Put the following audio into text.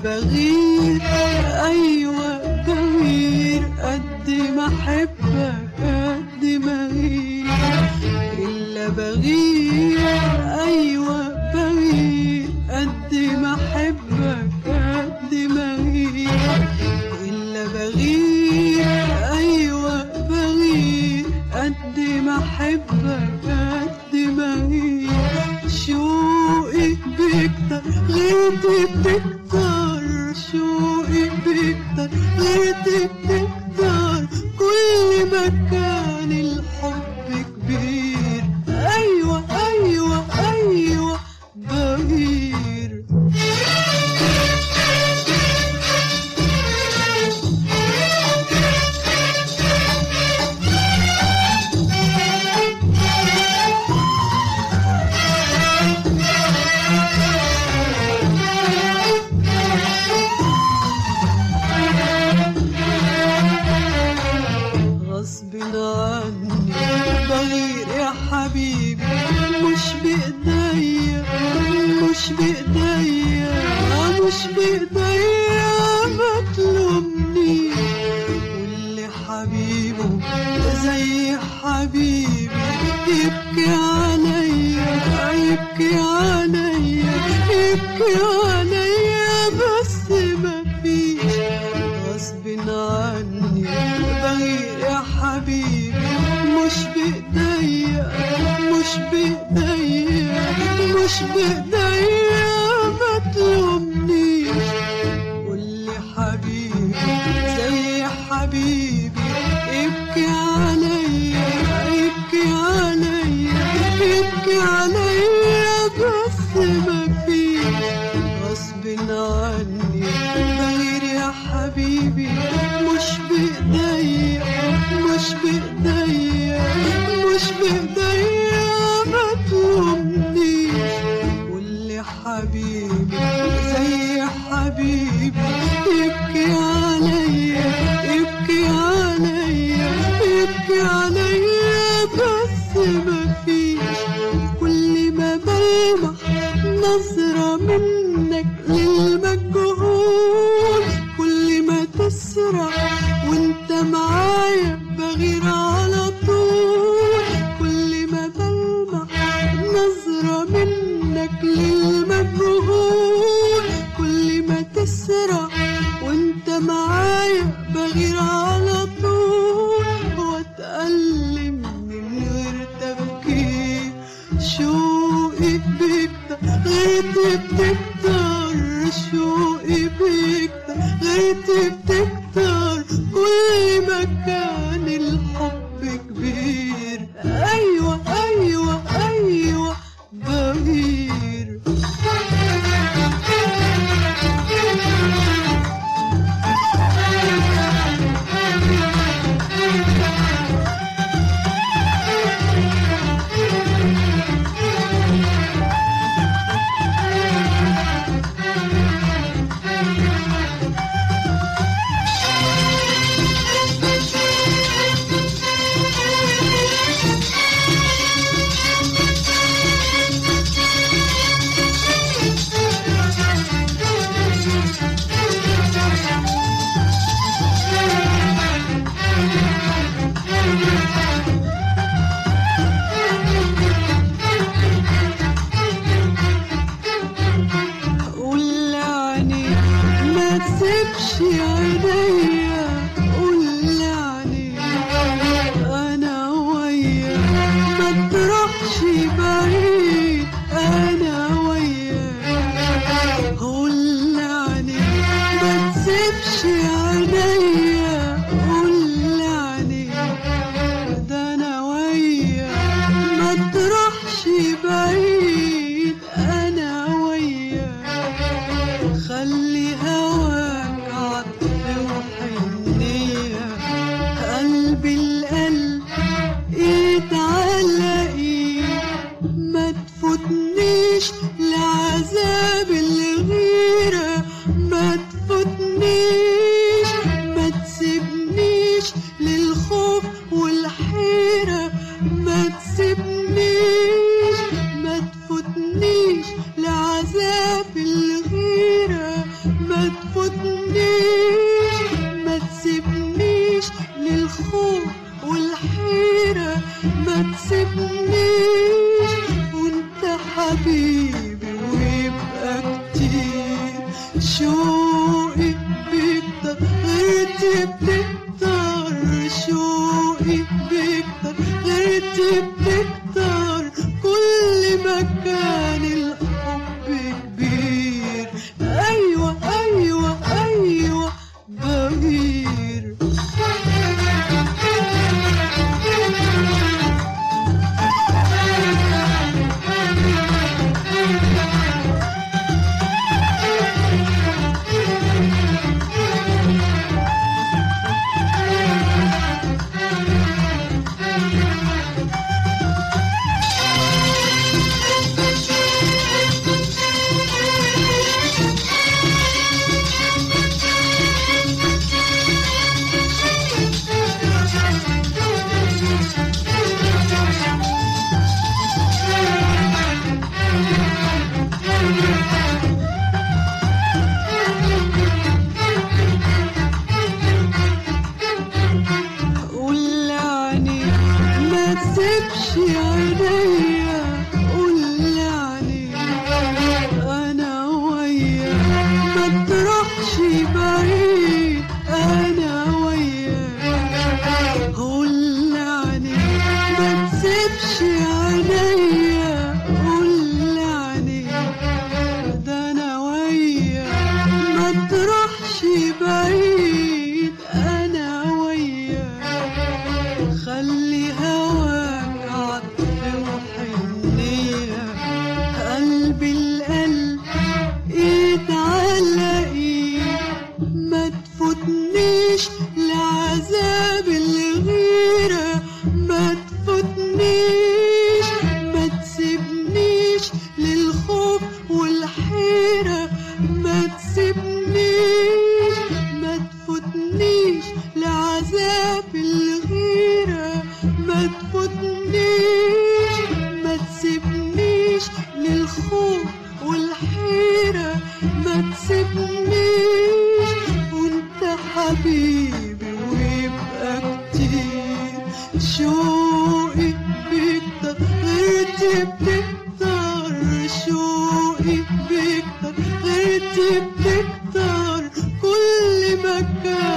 بغير ايوه بغير قد ما احبك قد ما غير الا بغير ايوه بغير قد ما احبك قد ما غير الا بغير ايوه بغير قد ما احبك قد ما غير شوقي بيكتر غيرتي بتكتر شوقي بيكتر غيرتي بتكتر كل ما كان الحب كبير ايوه ايوه ايوه بغير غصب عني بغير يا حبيبي مش بإيديا مش بإيديا مش بإيديا ما تلومني واللي حبيبه زي حبيبي يبكي عليا يبكي عليا يبكي عليا بس ما فيش غصب عني بغير يا حبيبي مش بإيديا مش بإيديا مش بإيديا ما تلومنيش قولي حبيبي زي حبيبي يبكي عليا يبكي عليا يبكي عليا بس ما فيش غصب عني بغير يا حبيبي مش بإيديا مش بإيديا مش بإيديا ما تلومنيش واللي حبيبي زي حبيبي يبكي عليا يبكي عليا يبكي عليا بس ما فيش كل ما بلمح نظرة منك للمجهول كل ما تسرع وانت معايا بغير على طول كل ما بلمح نظرة منك للمجهول كل ما تسرع وانت معايا بغير على طول واتألم من غير تفكير شوقي بيكتر غيرتي بتكتر شوقي بيكتر غيرتي بتكتر كل ما كان الحب كبير ايوه ايوه ايوه بغير قول يعني ما تسيبش عينيا قول يعني انا ويا ما تروحش بعيد انا ويا قول يعني ما تسيبش عينيا قول يعني ده انا ويا ما تروحش بعيد انا ويا خلي هواك عطف وحنية قلبي القلب يتعلقي ما تفوتنيش لعذاب الغيرة ما تفوتنيش شوقي بيكتر غيرتي بتكتر شوقي بيكتر غيرتي بتكتر كل ما كان الحب كبير ايوه ايوه ايوه بغير قول عني ما تسيبش عينيا قول عني انا ويا ما تروحش بعيد انا ويا قول عني ما تسيبش عينيا قول عني ده انا ويا ما تروحش بعيد انا ويا خلي هواك عطر وحنية قلبي القلب ايد على ايد ما تفوتنيش لعذاب الغيرة ما تفوتنيش ما تسيبنيش للخوف والحيرة ما تسيبنيش ما تفوتنيش لعذاب الغيرة ما تفوتنيش ما تسيبنيش للخوف والحيرة ما تسيبنيش وانت حبيبي ويبقى كتير شوقي بيكتر غيرتي بتكتر شوقي بيكتر غيرتي بتكتر كل ما كان